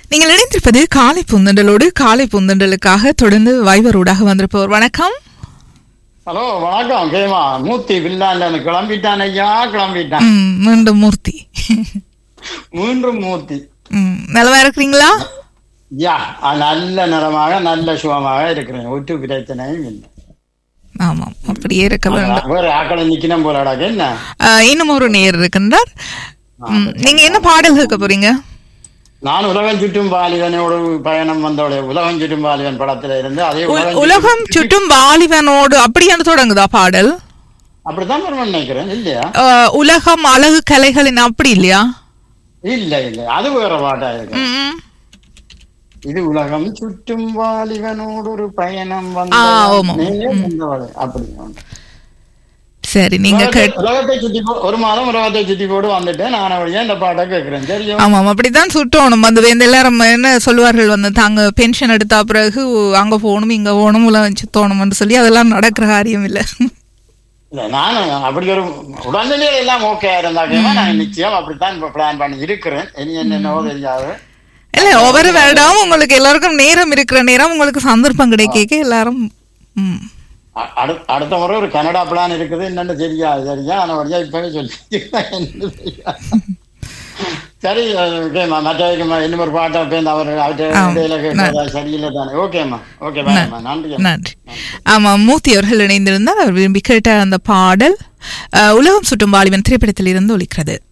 நீங்கள் இணைந்திருப்பது காலை புந்தண்டலோடு காலை புந்தண்டலுக்காக தொடர்ந்து வைவரோடாக வந்திருப்பவர் வணக்கம் ஹலோ வணக்கம் கேமா மூர்த்தி வில்லாண்ட கிளம்பிட்டான் ஐயா கிளம்பிட்டான் ம், மீண்டும் மூர்த்தி மீண்டும் மூர்த்தி ம், நலமா இருக்கிறீங்களா யா ஆ, நல்ல நிறமாக நல்ல சுகமாக இருக்கிறேன் ஒட்டு பிரச்சனையும் இல்லை ஆமாம் அப்படியே இருக்க வேண்டும் வேற ஆக்களை நிக்கணும் போலடாக்க என்ன ஆ, இன்னும் ஒரு நேர் இருக்கின்றார் ம், நீங்க என்ன பாடல் கேட்க போறீங்க நான் உலகம் சுற்றும் பாலிவனோடு பயணம் வந்தோட உலகம் சுற்றும் பாலிவன் படத்துல இருந்து அதே உ- உலகம் உலகம் சுற்றும் வாலிபனோடு அப்படியான தொடங்குதா பாடல் அப்படித்தான் வருவன் நினைக்கிறேன் இல்லையா ஆ, உலகம் அழகு கலைகளின் அப்படி இல்லையா இல்ல இல்ல அது வேற பாட்டா இருக்கு ம், ம். இது உலகம் சுற்றும் வாலிவனோடு ஒரு பயணம் ஆ, ஆமாம். வந்தவள் அப்படி சரி நீங்க கேட் உலகத்தை- உலகத்தை சுத்தி போ- ஒரு மாதம் உலகத்தை சுத்தி போட்டு வந்துட்டேன் நான் வழியா இந்த பாட்டை கேட்கிறேன் தெரியும் ஆமாம் அப்படித்தான் சுட்டணும் அந்த இந்த எல்லாரும் என்ன சொல்லுவார்கள் வந்து தாங்க பென்ஷன் எடுத்த பிறகு அங்க போகணும் இங்க போகணும் உலகம் சுத்தணும்னு சொல்லி அதெல்லாம் நடக்கிற காரியம் இல்ல இல்ல நானும் அப்படி ஒரு உடல்நிலையில எல்லாம் ஓகே இருந்தாக்கா நான் நிச்சயம் அப்படித்தான் இப்ப பிளான் பண்ணி இருக்கிறேன் இனி என்னென்னவோ தெரியாது இல்ல ஒவ்வொரு வருடம் உங்களுக்கு எல்லாருக்கும் நேரம் இருக்கிற நேரம் உங்களுக்கு சந்தர்ப்பம் கிடைக்க எல்லாரும் ம். அ- அடு- அடுத்த முறை ஒரு கனடா பிளான் இருக்குது என்னன்னு தெரியாது சரியா ஆனா வழியா இப்பவே சொல்லி என்னன்னு தெரியாது. சரி ஓகேம்மா மற்றவருக்கு இன்னும் ஒரு பாட்டை பேருந்து அவர் அவர்கிட்ட ஆம். இடையில கேட்டதா சரியில்லை தானே ஓகேம்மா ஓகே பாய்மா நன்றி அம்மா. நன்றி ஆமா மூர்த்தி அவர்கள் இணைந்திருந்தார் அவர் விரும்பி கேட்ட அந்த பாடல் அஹ், உலகம் சுட்டும் வாலிபன் திரைப்படத்தில் இருந்து ஒலிக்கிறது